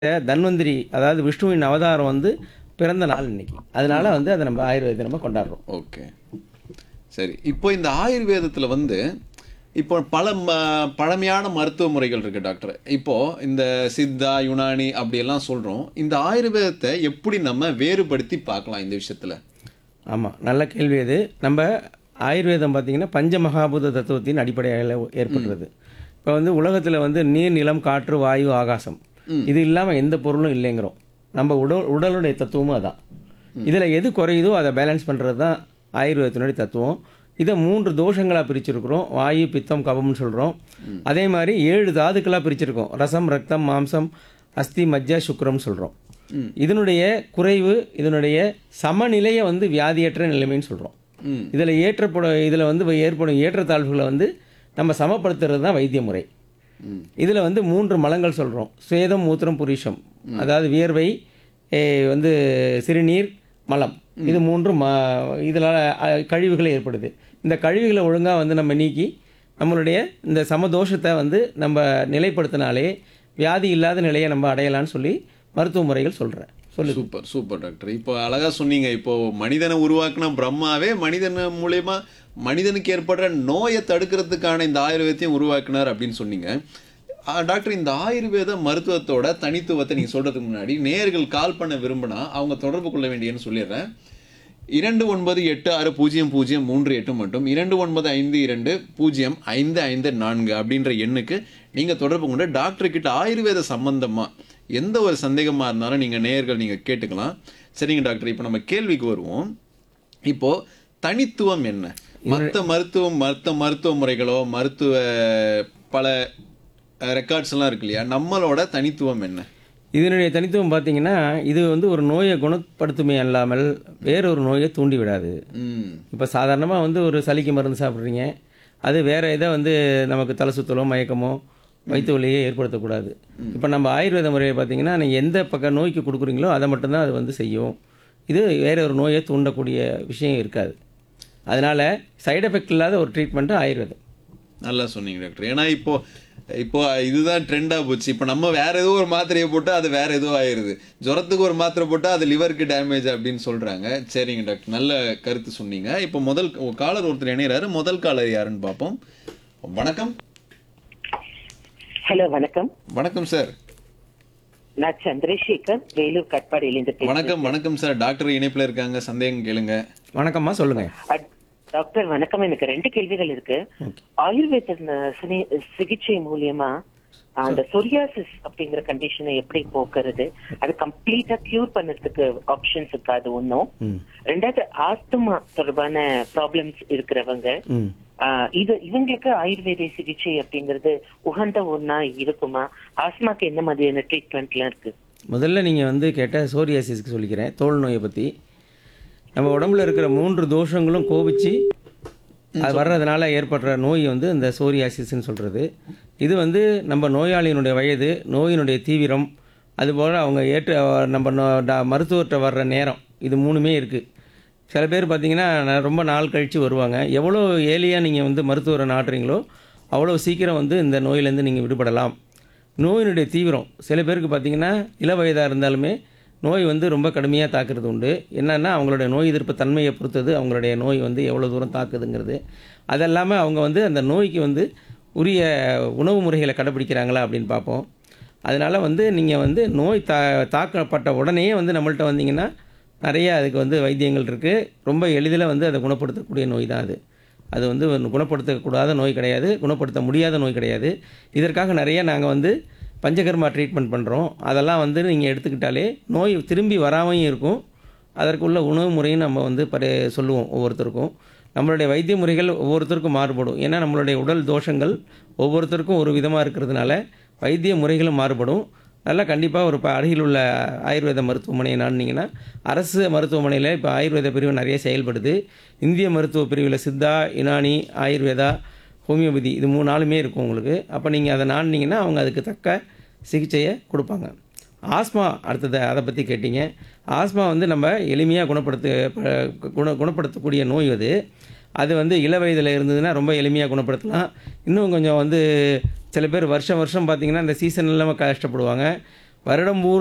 தன்வந்திரி அதாவது விஷ்ணுவின் அவதாரம் வந்து பிறந்த நாள் இன்னைக்கு அதனால வந்து அதை நம்ம ஆயுர்வேத தினமா கொண்டாடுறோம் ஓகே சரி இப்போ இந்த ஆயுர்வேதத்துல வந்து இப்போ பல ம- பழமையான மருத்துவ முறைகள் இருக்கு டாக்டர் இப்போ இந்த சித்தா யுனானி அப்படியெல்லாம் சொல்றோம் இந்த ஆயுர்வேதத்தை எப்படி நம்ம வேறுபடுத்தி பார்க்கலாம் இந்த விஷயத்துல ஆமாம் நல்ல கேள்வி அது நம்ம ஆயுர்வேதம் பார்த்தீங்கன்னா பஞ்ச மகாபூத தத்துவத்தின் அடிப்படையில் ஏற்படுறது இப்போ வந்து உலகத்தில் வந்து நீர் நிலம் காற்று வாயு ஆகாசம் இது இல்லாமல் எந்த பொருளும் இல்லைங்கிறோம் நம்ம உடல் உடலுடைய தத்துவமும் அதான் இதில் எது குறையுதோ அதை பேலன்ஸ் பண்ணுறது தான் ஆயுர்வேதத்தினுடைய தத்துவம் இதை மூன்று தோஷங்களாக பிரிச்சிருக்கிறோம் வாயு பித்தம் கபம்னு சொல்கிறோம் அதே மாதிரி ஏழு தாதுக்களாக பிரிச்சிருக்கோம் ரசம் ரத்தம் மாம்சம் அஸ்தி மஜ்ஜா சுக்ரம்னு சொல்கிறோம் இதனுடைய குறைவு இதனுடைய சமநிலையை வந்து வியாதியற்ற நிலைமைன்னு சொல்கிறோம் ம். இதில் ஏற்றப்படும் இதில் வந்து ஏற்படும் ஏற்றத்தாழ்வுகளை வந்து நம்ம சமப்படுத்துறது தான் வைத்திய முறை ம். இதில் வந்து மூன்று மலங்கள் சொல்கிறோம் சுவேதம் மூத்திரம் புரிஷம் அதாவது வியர்வை ஏ, வந்து சிறுநீர் மலம் இது மூன்று ம இதனால் கழிவுகள் ஏற்படுது இந்த கழிவுகளை ஒழுங்காக வந்து நம்ம நீக்கி நம்மளுடைய இந்த சமதோஷத்தை வந்து நம்ம நிலைப்படுத்தினாலே வியாதி இல்லாத நிலையை நம்ம அடையலாம்னு சொல்லி மருத்துவ முறைகள் சொல்கிறேன் சொல்லு சூப்பர் சூப்பர் டாக்டர் இப்போ அழகா சொன்னீங்க இப்போ மனிதனை உருவாக்குன பிரம்மாவே மனிதன் மூலியமா மனிதனுக்கு ஏற்படுற நோயை தடுக்கிறதுக்கான இந்த ஆயுர்வேதத்தையும் உருவாக்குனார் அப்படின்னு சொன்னீங்க ஆ, டாக்டர் இந்த ஆயுர்வேத மருத்துவத்தோட தனித்துவத்தை நீங்க சொல்றதுக்கு முன்னாடி நேர்கள் கால் பண்ண விரும்பினா அவங்க தொடர்பு கொள்ள வேண்டியன்னு சொல்லிடுறேன் இரண்டு ஒன்பது எட்டு ஆறு பூஜ்ஜியம் பூஜ்ஜியம் மூன்று எட்டு மற்றும் இரண்டு ஒன்பது ஐந்து இரண்டு பூஜ்ஜியம் ஐந்து ஐந்து நான்கு அப்படின்ற எண்ணுக்கு நீங்க தொடர்பு கொண்டு டாக்டர் கிட்ட ஆயுர்வேத சம்பந்தமா எந்த ஒரு சந்தேகமா இருந்தாலும் நீங்க நேயர்கள் நீங்க கேட்டுக்கலாம் சரிங்க டாக்டர் இப்போ நம்ம கேள்விக்கு வருவோம் இப்போ தனித்துவம் என்ன மற்ற மருத்துவம் மற்ற மருத்துவ முறைகளோ மருத்துவ பல ரெக்கார்ட்ஸ் எல்லாம் இருக்கு இல்லையா நம்மளோட தனித்துவம் என்ன இதனுடைய தனித்துவம் பார்த்தீங்கன்னா இது வந்து ஒரு நோயை குணப்படுத்துமே அல்லாமல் வேறொரு நோயை தூண்டி விடாது ம் இப்போ சாதாரணமாக வந்து ஒரு சளிக்கு மருந்து சாப்பிட்றீங்க அது வேற இதை வந்து நமக்கு தலை சுத்தலோ மயக்கமோ வயிற்று வலியோ ஏற்படுத்தக்கூடாது இப்போ நம்ம ஆயுர்வேத முறையை பார்த்தீங்கன்னா நீங்கள் எந்த பக்க நோய்க்கு கொடுக்குறீங்களோ அதை மட்டும்தான் அது வந்து செய்யும் இது வேற ஒரு நோயை தூண்டக்கூடிய விஷயம் இருக்காது அதனால் சைடு எஃபெக்ட் இல்லாத ஒரு ட்ரீட்மெண்ட்டு ஆயுர்வேதம் நல்லா சொன்னீங்க டாக்டர் ஏன்னா இப்போ இப்போ இதுதான் ட்ரெண்டா போச்சு இப்போ நம்ம வேற ஏதோ ஒரு மாத்திரையை போட்டு அது வேற ஏதோ ஆயிருது ஜுரத்துக்கு ஒரு மாத்திரை போட்டா அது லிவருக்கு டேமேஜ் அப்படின்னு சொல்றாங்க சரிங்க டாக்டர் நல்ல கருத்து சொன்னீங்க இப்போ முதல் காலர் ஒருத்தர் இணையறாரு முதல் காலர் யாருன்னு பார்ப்போம் வணக்கம் ஹலோ வணக்கம் வணக்கம் சார் நான் சந்திரசேகர் வேலூர் கட்பாடியிலிருந்து பேசுறேன் வணக்கம் வணக்கம் சார் டாக்டர் இணைப்புல இருக்காங்க சந்தேகம் கேளுங்க வணக்கம்மா சொல்லுங்கள் அட்- டாக்டர் வணக்கம் எனக்கு ரெண்டு கேள்விகள் இருக்கு ஆயுர்வேத ந- சினி- சிகிச்சை மூலியமா அந்த சொரியாசிஸ் அப்படிங்கிற கண்டிஷனை எப்படி போக்குறது அது கம்ப்ளீட்டா கியூர் பண்ணதுக்கு ஆப்ஷன்ஸ் இருக்கா அது ஒண்ணும் ம் ரெண்டாவது ஆஸ்துமா தொடர்பான ப்ராப்ளம்ஸ் இருக்கிறவங்க ம் ஆஹ் இது இவங்களுக்கு ஆயுர்வேத சிகிச்சை அப்படிங்கிறது உகந்த ஒண்ணா இருக்குமா ஆஸ்மாக்கு என்ன மாதிரியான ட்ரீட்மெண்ட்லாம் இருக்கு முதல்ல நீங்கள் வந்து கேட்ட சோரியாசிஸ்க்கு சொல்லிக்கிறேன் தோல் நோயை பற்றி நம்ம உடம்புல இருக்கிற மூன்று தோஷங்களும் கோபிச்சு அது வர்றதுனால ஏற்படுற நோய் வந்து இந்த சோரியாசிஸ்ன்னு சொல்கிறது இது வந்து நம்ம நோயாளியினுடைய வயது நோயினுடைய தீவிரம் அதுபோல் அவங்க ஏற்று நம்ம நோ- டா- மருத்துவர்கிட்ட வர்ற நேரம் இது மூணுமே இருக்குது சில பேர் பார்த்தீங்கன்னா நான் ரொம்ப நாள் கழித்து வருவாங்க எவ்வளோ ஏலியாக நீங்கள் வந்து மருத்துவரை நாட்டுறீங்களோ அவ்வளோ சீக்கிரம் வந்து இந்த நோயிலேருந்து நீங்கள் விடுபடலாம் நோயினுடைய தீவிரம் சில பேருக்கு பார்த்தீங்கன்னா இள வயதாக இருந்தாலுமே நோய் வந்து ரொம்ப கடுமையாக தாக்குறது உண்டு என்னென்னா அவங்களுடைய நோய் எதிர்ப்பு தன்மையை பொறுத்தது அவங்களுடைய நோய் வந்து எவ்வளோ தூரம் தாக்குதுங்கிறது அதெல்லாமல் அவங்க வந்து அந்த நோய்க்கு வந்து உரிய உணவு முறைகளை கடைப்பிடிக்கிறாங்களா அப்படின்னு பார்ப்போம் அதனால் வந்து நீங்கள் வந்து நோய் தா தாக்கப்பட்ட உடனே வந்து நம்மள்ட்ட வந்தீங்கன்னா நிறைய அதுக்கு வந்து வைத்தியங்கள் இருக்குது ரொம்ப எளிதில் வந்து அதை குணப்படுத்தக்கூடிய நோய் தான் அது அது வந்து ஒரு குணப்படுத்தக்கூடாத நோய் கிடையாது குணப்படுத்த முடியாத நோய் கிடையாது இதற்காக நிறைய நாங்கள் வந்து பஞ்சகர்மா ட்ரீட்மெண்ட் பண்ணுறோம் அதெல்லாம் வந்து நீங்கள் எடுத்துக்கிட்டாலே நோய் திரும்பி வராமையும் இருக்கும் அதற்குள்ள உணவு முறையும் நம்ம வந்து பரி சொல்லுவோம் ஒவ்வொருத்தருக்கும் நம்மளுடைய வைத்திய முறைகள் ஒவ்வொருத்தருக்கும் மாறுபடும் ஏன்னா நம்மளுடைய உடல் தோஷங்கள் ஒவ்வொருத்தருக்கும் ஒரு விதமாக இருக்கிறதுனால வைத்திய முறைகளும் மாறுபடும் நல்லா கண்டிப்பாக ஒரு இப்போ அருகில் உள்ள ஆயுர்வேத மருத்துவமனையை நாடினீங்கன்னா அரசு மருத்துவமனையில் இப்போ ஆயுர்வேத பிரிவு நிறைய செயல்படுது இந்திய மருத்துவ பிரிவில் சித்தா யுனானி ஆயுர்வேதா ஹோமியோபதி இது மூணு நாளுமே இருக்கும் உங்களுக்கு அப்போ நீங்கள் அதை நாடினீங்கன்னா அவங்க அதுக்கு தக்க சிகிச்சையை கொடுப்பாங்க ஆஸ்மா அடுத்தது அதை பற்றி கேட்டீங்க ஆஸ்மா வந்து நம்ம எளிமையாக குணப்படுத்த ப- குண குணப்படுத்தக்கூடிய நோய் அது அது வந்து இள வயதில் இருந்ததுன்னா ரொம்ப எளிமையாக குணப்படுத்தலாம் இன்னும் கொஞ்சம் வந்து சில பேர் வருஷம் வருஷம் பார்த்தீங்கன்னா இந்த சீசன் இல்லாமல் கஷ்டப்படுவாங்க வருடம் பூரா